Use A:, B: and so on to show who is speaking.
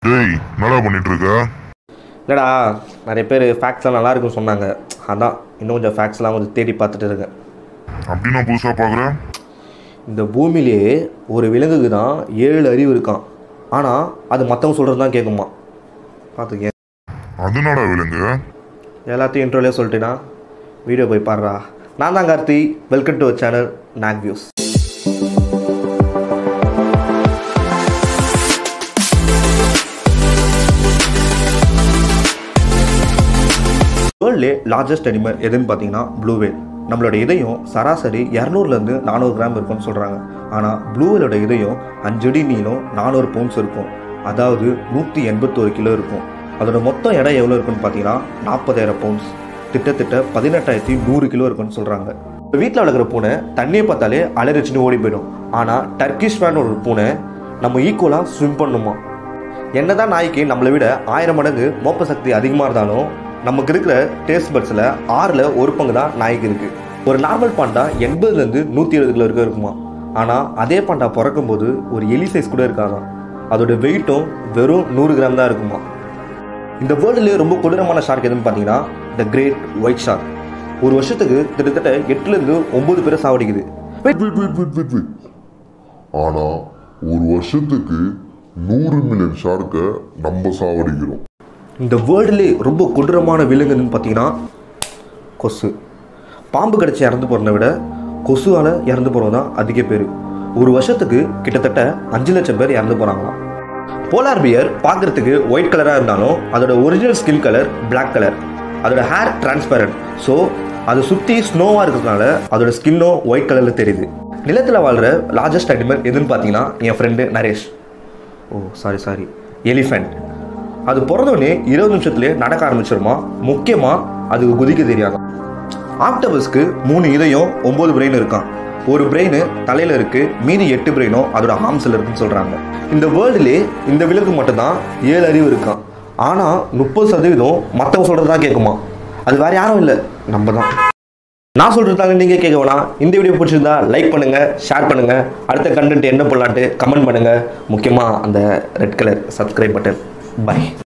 A: டேய் என்னடா பண்ணிட்டு இருக்க
B: இல்லைடா நிறைய பேர் ஃபேக்ட்ஸ்லாம் நல்லா இருக்குன்னு சொன்னாங்க அதான் இன்னும் கொஞ்சம் ஃபேக்ட்ஸ்லாம் கொஞ்சம் தேடி பார்த்துட்டு இருக்கேன்
A: அப்படின்னா புதுசா பாக்குற
B: இந்த பூமியிலேயே ஒரு விலங்குக்கு தான் ஏழு அறிவு இருக்கான் ஆனால் அது மற்றவங்க சொல்கிறது தான் கேட்குமா பார்த்துக்கேன்
A: அதுனடா விலங்கு
B: எல்லாத்தையும் இன்ட்ரோலே சொல்லிட்டேன்னா வீடியோ போய் பாடுறா நான் தான் கார்த்தி வெல்கம் டு சேனல் நாக் வியூஸ் வேர்ல்ட்லே லார்ஜஸ்ட் அனிமல் எதுன்னு பார்த்தீங்கன்னா ப்ளூ வேல் நம்மளோட இதயம் சராசரி இரநூறுலேருந்து நானூறு கிராம் இருக்கும்னு சொல்கிறாங்க ஆனால் ப்ளூ வேலோட இதயம் அஞ்சு அடி நீளம் நானூறு பவுண்ட்ஸ் இருக்கும் அதாவது நூற்றி எண்பத்தோரு கிலோ இருக்கும் அதோட மொத்தம் எடை எவ்வளோ இருக்குன்னு பார்த்தீங்கன்னா நாற்பதாயிரம் பவுண்ட்ஸ் கிட்டத்தட்ட பதினெட்டாயிரத்தி நூறு கிலோ இருக்குன்னு சொல்கிறாங்க இப்போ வீட்டில் வளர்க்குற பூனை தண்ணியை பார்த்தாலே அலரிச்சுன்னு ஓடி போயிடும் ஆனால் டர்க்கிஷ் ஃபேன் ஒரு பூனை நம்ம ஈக்குவலாக ஸ்விம் பண்ணுமா என்னதான் நாய்க்கு நம்மளை விட ஆயிரம் மடங்கு மோப்ப சக்தி அதிகமாக இருந்தாலும் நமக்கு இருக்கிற டேஸ்ட் பட்ஸில் ஆறில் ஒரு பங்கு தான் நாய்க்கு இருக்குது ஒரு நார்மல் பாண்டா எண்பதுலேருந்து நூற்றி எழுபது கிலோ வரைக்கும் இருக்குமா ஆனால் அதே பாண்டா பிறக்கும்போது ஒரு எலி சைஸ் கூட இருக்காதான் அதோட வெயிட்டும் வெறும் நூறு கிராம் தான் இருக்குமா இந்த வேர்ல்டுலேயே ரொம்ப கொடூரமான ஷார்க் எதுன்னு பார்த்தீங்கன்னா த கிரேட் ஒயிட் ஷார்க் ஒரு வருஷத்துக்கு கிட்டத்தட்ட எட்டுலேருந்து ஒம்பது பேரை சாவடிக்குது
C: wait wait wait wait wait ஆனா ஒரு வருஷத்துக்கு நூறு மில்லியன் ஷார்க்கை நம்ம சாவடிக்கிறோம்
B: இந்த வேர்ல்டுலே ரொம்ப கொடூரமான விலங்குன்னு பார்த்தீங்கன்னா கொசு பாம்பு கடிச்சு இறந்து போகிறத விட கொசுவால் இறந்து போகிறவங்க தான் அதிக பேர் ஒரு வருஷத்துக்கு கிட்டத்தட்ட அஞ்சு லட்சம் பேர் இறந்து போகிறாங்களாம் போலார் பியர் பார்க்குறதுக்கு ஒயிட் கலராக இருந்தாலும் அதோட original skin colour Black colour அதோட ஹேர் டிரான்ஸ்பரண்ட் ஸோ அதை சுற்றி ஸ்னோவாக இருக்கிறதுனால அதோட ஸ்கின்னும் ஒயிட் கலரில் தெரியுது நிலத்தில் வாழ்கிற லார்ஜஸ்ட் அனிமல் எதுன்னு பார்த்தீங்கன்னா என் friend Naresh oh sorry sorry elephant அது பிறந்தோடனே இருபது நிமிஷத்துலேயே நடக்க ஆரம்பிச்சிருமா முக்கியமாக அதுக்கு குதிக்க தெரியாது ஆக்டபஸ்க்கு மூணு இதயம் ஒம்பது பிரெயின் இருக்கான் ஒரு பிரெயின் தலையில் இருக்கு மீதி எட்டு பிரெயினும் அதோட ஹார்ம்ஸில் இருக்குன்னு சொல்கிறாங்க இந்த வேர்ல்டுலே இந்த விலங்கு மட்டும்தான் ஏழு அறிவு இருக்கான் ஆனால் முப்பது சதவீதம் மற்றவங்க சொல்கிறது தான் கேட்குமா அது வேற யாரும் இல்லை நம்ம தான் நான் சொல்கிறதாங்க நீங்கள் கேட்க வேணாம் இந்த வீடியோ பிடிச்சிருந்தா லைக் பண்ணுங்கள் ஷேர் பண்ணுங்கள் அடுத்த கண்டென்ட் என்ன பண்ணலான்ட்டு கமெண்ட் பண்ணுங்கள் முக்கியமாக அந்த red colour subscribe button by